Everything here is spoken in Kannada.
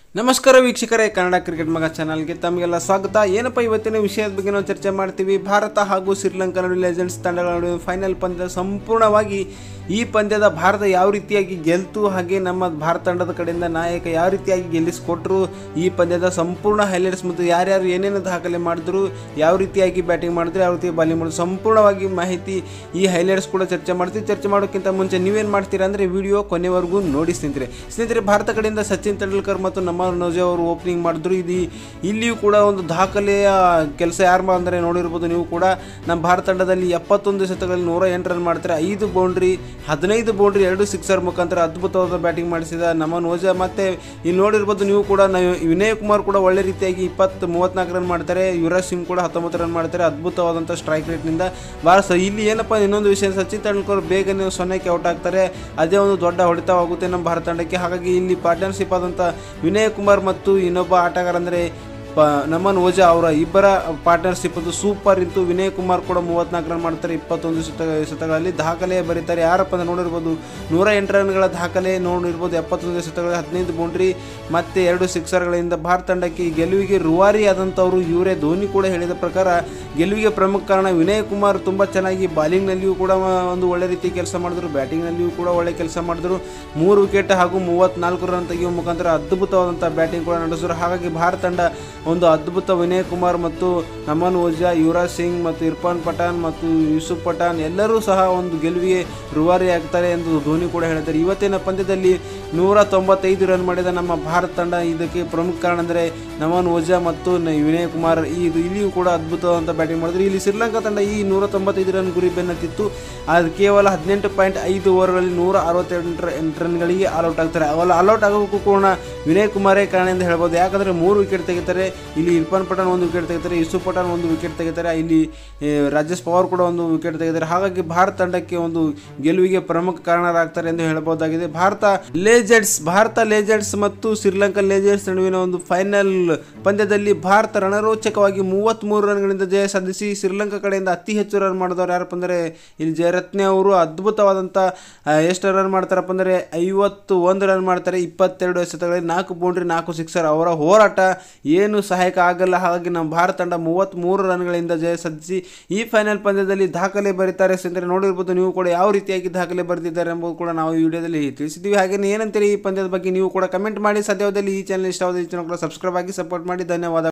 ನಮಸ್ಕಾರ ವೀಕ್ಷಕರೇ ಕನ್ನಡ ಕ್ರಿಕೆಟ್ ಮಗ ಚಾನಲ್ಗೆ ತಮಗೆಲ್ಲ ಸ್ವಾಗತ ಏನಪ್ಪ ಇವತ್ತಿನ ವಿಷಯದ ಬಗ್ಗೆ ನಾವು ಚರ್ಚೆ ಮಾಡ್ತೀವಿ ಭಾರತ ಹಾಗೂ ಶ್ರೀಲಂಕಾ ನಡುವೆ ಲೆಜೆಂಡ್ಸ್ ತಂಡಗಳ ನಡುವೆ ಫೈನಲ್ ಪಂದ್ಯ ಸಂಪೂರ್ಣವಾಗಿ ಈ ಪಂದ್ಯದ ಭಾರತ ಯಾವ ರೀತಿಯಾಗಿ ಗೆಲ್ತು ಹಾಗೆ ನಮ್ಮ ಭಾರತ ತಂಡದ ಕಡೆಯಿಂದ ನಾಯಕ ಯಾವ ರೀತಿಯಾಗಿ ಗೆಲ್ಲಿಸಿಕೊಟ್ರು ಈ ಪಂದ್ಯದ ಸಂಪೂರ್ಣ ಹೈಲೈಟ್ಸ್ ಮತ್ತು ಯಾರ್ಯಾರು ಏನೇನು ದಾಖಲೆ ಮಾಡಿದ್ರು ಯಾವ ರೀತಿಯಾಗಿ ಬ್ಯಾಟಿಂಗ್ ಮಾಡಿದ್ರು ಯಾವ ರೀತಿ ಬಾಲಿಂಗ್ ಮಾಡಿದ್ರು ಸಂಪೂರ್ಣವಾಗಿ ಮಾಹಿತಿ ಈ ಹೈಲೈಟ್ಸ್ ಕೂಡ ಚರ್ಚೆ ಮಾಡ್ತೀವಿ ಚರ್ಚೆ ಮಾಡೋಕ್ಕಿಂತ ಮುಂಚೆ ನೀವೇನು ಮಾಡ್ತೀರಾ ಅಂದರೆ ವಿಡಿಯೋ ಕೊನೆವರೆಗೂ ನೋಡಿ ಸ್ನೇಹಿತರೆ ಸ್ನೇಹಿತರೆ ಭಾರತ ಕಡೆಯಿಂದ ಸಚಿನ್ ತೆಂಡೂಲ್ಕರ್ ಮತ್ತು ನಮ್ಮ ನಜೆ ಅವರು ಓಪನಿಂಗ್ ಮಾಡಿದ್ರು ಇದು ಇಲ್ಲಿಯೂ ಕೂಡ ಒಂದು ದಾಖಲೆಯ ಕೆಲಸ ಯಾರು ಅಂದರೆ ನೋಡಿರ್ಬೋದು ನೀವು ಕೂಡ ನಮ್ಮ ಭಾರತ ತಂಡದಲ್ಲಿ ಎಪ್ಪತ್ತೊಂದು ಶತಕಗಳಲ್ಲಿ ನೂರ ಎಂಟು ರನ್ ಮಾಡ್ತಾರೆ ಐದು ಬೌಂಡ್ರಿ ಹದಿನೈದು ಬೌಂಡ್ರಿ ಎರಡು ಸಿಕ್ಸರ್ ಮುಖಾಂತರ ಅದ್ಭುತವಾದ ಬ್ಯಾಟಿಂಗ್ ಮಾಡಿಸಿದ ನಮನ್ ಓಜಾ ಮತ್ತೆ ಇಲ್ಲಿ ನೋಡಿರ್ಬೋದು ನೀವು ಕೂಡ ನಾವು ವಿನಯ್ ಕುಮಾರ್ ಕೂಡ ಒಳ್ಳೆ ರೀತಿಯಾಗಿ ಇಪ್ಪತ್ತು ಮೂವತ್ನಾಲ್ಕು ರನ್ ಮಾಡ್ತಾರೆ ಯುವರಾಜ್ ಸಿಂಗ್ ಕೂಡ ಹತ್ತೊಂಬತ್ತು ರನ್ ಮಾಡ್ತಾರೆ ಅದ್ಭುತವಾದಂಥ ಸ್ಟ್ರೈಕ್ ರೇಟ್ನಿಂದ ಭಾಳ ಸ ಇಲ್ಲಿ ಏನಪ್ಪ ಇನ್ನೊಂದು ವಿಷಯ ಸಚಿನ್ ತೆಂಡೂಲ್ಕರ್ ಬೇಗನೆ ಸೊನ್ನೆಗೆ ಔಟ್ ಆಗ್ತಾರೆ ಅದೇ ಒಂದು ದೊಡ್ಡ ಹೊಡೆತವಾಗುತ್ತೆ ನಮ್ಮ ಭಾರತ ತಂಡಕ್ಕೆ ಹಾಗಾಗಿ ಇಲ್ಲಿ ಪಾರ್ಟ್ನರ್ಶಿಪ್ ಆದಂಥ ವಿನಯ್ ಕುಮಾರ್ ಮತ್ತು ಇನ್ನೊಬ್ಬ ಆಟಗಾರ ಅಂದರೆ ಪ ನಮನ್ ಓಜಾ ಅವರ ಇಬ್ಬರ ಪಾರ್ಟ್ನರ್ಶಿಪ್ ಅದು ಸೂಪರ್ ಇತ್ತು ವಿನಯ್ ಕುಮಾರ್ ಕೂಡ ಮೂವತ್ನಾಲ್ಕು ರನ್ ಮಾಡ್ತಾರೆ ಇಪ್ಪತ್ತೊಂದು ಶತ ಶತಗಳಲ್ಲಿ ದಾಖಲೆ ಬರೀತಾರೆ ಯಾರಪ್ಪ ಅಂತ ನೋಡಿರ್ಬೋದು ನೂರ ಎಂಟು ರನ್ಗಳ ದಾಖಲೆ ನೋಡಿರ್ಬೋದು ಎಪ್ಪತ್ತೊಂದು ಶತಕಗಳಲ್ಲಿ ಹದಿನೈದು ಬೌಂಡ್ರಿ ಮತ್ತು ಎರಡು ಸಿಕ್ಸರ್ಗಳಿಂದ ಭಾರತ ತಂಡಕ್ಕೆ ಈ ಗೆಲುವಿಗೆ ರುವಾರಿ ಆದಂಥವರು ಇವರೇ ಧೋನಿ ಕೂಡ ಹೇಳಿದ ಪ್ರಕಾರ ಗೆಲುವಿಗೆ ಪ್ರಮುಖ ಕಾರಣ ವಿನಯ್ ಕುಮಾರ್ ತುಂಬ ಚೆನ್ನಾಗಿ ಬಾಲಿಂಗ್ನಲ್ಲಿಯೂ ಕೂಡ ಒಂದು ಒಳ್ಳೆ ರೀತಿ ಕೆಲಸ ಮಾಡಿದ್ರು ಬ್ಯಾಟಿಂಗ್ನಲ್ಲಿಯೂ ಕೂಡ ಒಳ್ಳೆ ಕೆಲಸ ಮಾಡಿದ್ರು ಮೂರು ವಿಕೆಟ್ ಹಾಗೂ ಮೂವತ್ತ್ನಾಲ್ಕು ರನ್ ತೆಗೆಯುವ ಮುಖಾಂತರ ಅದ್ಭುತವಾದಂಥ ಬ್ಯಾಟಿಂಗ್ ಕೂಡ ನಡೆಸಿದ್ರು ಹಾಗಾಗಿ ಭಾರತ ತಂಡ ಒಂದು ಅದ್ಭುತ ವಿನಯ್ ಕುಮಾರ್ ಮತ್ತು ನಮನ್ ಓಜಾ ಯುವರಾಜ್ ಸಿಂಗ್ ಮತ್ತು ಇರ್ಫಾನ್ ಪಠಾಣ್ ಮತ್ತು ಯೂಸುಫ್ ಪಠಾಣ್ ಎಲ್ಲರೂ ಸಹ ಒಂದು ಗೆಲುವಿಗೆ ರುವಾರಿ ಆಗ್ತಾರೆ ಎಂದು ಧೋನಿ ಕೂಡ ಹೇಳ್ತಾರೆ ಇವತ್ತಿನ ಪಂದ್ಯದಲ್ಲಿ ನೂರ ತೊಂಬತ್ತೈದು ರನ್ ಮಾಡಿದ ನಮ್ಮ ಭಾರತ ತಂಡ ಇದಕ್ಕೆ ಪ್ರಮುಖ ಕಾರಣ ಅಂದರೆ ನಮನ್ ಓಜಾ ಮತ್ತು ನ- ವಿನಯ್ ಕುಮಾರ್ ಈ ಇದು ಇಲ್ಲಿಯೂ ಕೂಡ ಅದ್ಭುತವಾದಂಥ ಬ್ಯಾಟಿಂಗ್ ಮಾಡಿದ್ರು ಇಲ್ಲಿ ಶ್ರೀಲಂಕಾ ತಂಡ ಈ ನೂರ ತೊಂಬತ್ತೈದು ರನ್ ಗುರಿ ಬೆನ್ನತ್ತಿತ್ತು ಅದು ಕೇವಲ ಹದಿನೆಂಟು ಪಾಯಿಂಟ್ ಐದು ಓವರ್ಗಳಲ್ಲಿ ನೂರ ಅರವತ್ತೆಂಟು ಎಂಟು ರನ್ಗಳಿಗೆ ಆಲ್ಔಟ್ ಆಗ್ತಾರೆ ಅವೆಲ್ಲ ಆಲ್ಔಟ್ ಆಗೋಕ್ಕೂ ಕೂಡ ವಿನಯ್ ಕುಮಾರೇ ಕಾರಣ ಎಂದು ಹೇಳ್ಬೋದು ಯಾಕಂದರೆ ಮೂರು ವಿಕೆಟ್ ತೆಗಿತಾರೆ ಇಲ್ಲಿ ಇರ್ಫಾನ್ ಪಠಾಣ್ ಒಂದು ವಿಕೆಟ್ ತೆಗಿತಾರೆ ಯೂಸುಫ್ ಪಠಾಣ್ ಒಂದು ವಿಕೆಟ್ ತೆಗಿತಾರೆ ಇಲ್ಲಿ ಏ, ರಾಜೇಶ್ ಪವಾರ್ ಕೂಡ ಒಂದು ವಿಕೆಟ್ ತೆಗಿತಾರೆ ಹಾಗಾಗಿ ಭಾರತ ತಂಡಕ್ಕೆ ಒಂದು ಗೆಲುವಿಗೆ ಪ್ರಮುಖ ಕಾರಣರಾಗ್ತಾರೆ ಎಂದು ಹೇಳಬಹುದಾಗಿದೆ ಭಾರತ ಲೇಜೆಂಡ್ಸ್ ಭಾರತ ಲೇಜೆಂಡ್ಸ್ ಮತ್ತು ಶ್ರೀಲಂಕಾ ಲೇಜೆಂಡ್ಸ್ ನಡುವಿನ ಒಂದು ಫೈನಲ್ ಪಂದ್ಯದಲ್ಲಿ ಭಾರತ ರಣರೋಚಕವಾಗಿ ಮೂವತ್ತ್ಮೂರು ರನ್ಗಳಿಂದ ಜಯ ಸಾಧಿಸಿ ಶ್ರೀಲಂಕಾ ಕಡೆಯಿಂದ ಅತಿ ಹೆಚ್ಚು ರನ್ ಮಾಡಿದವರು ಯಾರಪ್ಪ ಅಂದರೆ ಇಲ್ಲಿ ಜಯರತ್ನೆ ಅವರು ಅದ್ಭುತವಾದಂಥ ಆ, ಎಷ್ಟು ರನ್ ಮಾಡ್ತಾರಪ್ಪ ಅಂದರೆ ಐವತ್ತು ಒಂದು ರನ್ ಮಾಡ್ತಾರೆ ಇಪ್ಪತ್ತೆರಡು ಎಸೆತಗಳಲ್ಲಿ ನಾಲ್ಕು ಬೌಂಡ್ರಿ ನಾಲ್ಕು ಸಿಕ್ಸರ್ ಅವರ ಹೋರಾಟ ಏನು ಸಹಾಯಕ ಆಗಲ್ಲ ಹಾಗಾಗಿ ನಮ್ಮ ಭಾರತ ತಂಡ ಮೂವತ್ತ್ಮೂರು ರನ್ಗಳಿಂದ ಜಯ ಸಾಧಿಸಿ ಈ ಫೈನಲ್ ಪಂದ್ಯದಲ್ಲಿ ದಾಖಲೆ ಬರೀತಾರೆ ಸ್ನೇಹಿತರೆ ನೋಡಿರ್ಬೋದು ನೀವು ಕೂಡ ಯಾವ ರೀತಿಯಾಗಿ ದಾಖಲೆ ಬರೆದಿದ್ದಾರೆ ಎಂಬುದು ಕೂಡ ನಾವು ಈ ವಿಡಿಯೋದಲ್ಲಿ ತಿಳಿಸಿದ್ದೀವಿ ಹಾಗೆ ಏನಂತೀರಿ ಈ ಪಂದ್ಯದ ಬಗ್ಗೆ ನೀವು ಕೂಡ ಕಮೆಂಟ್ ಮಾಡಿ ಸದ್ಯದಲ್ಲಿ ಈ ಚಾನಲ್ ಇಷ್ಟವಾದ ಈ ಚಾನಲ್ ಕೂಡ ಸಬ್ಸ್ಕ್ರೈಬ್ ಆಗಿ ಸಪೋರ್ಟ್ ಮಾಡಿ ಧನ್ಯವಾದ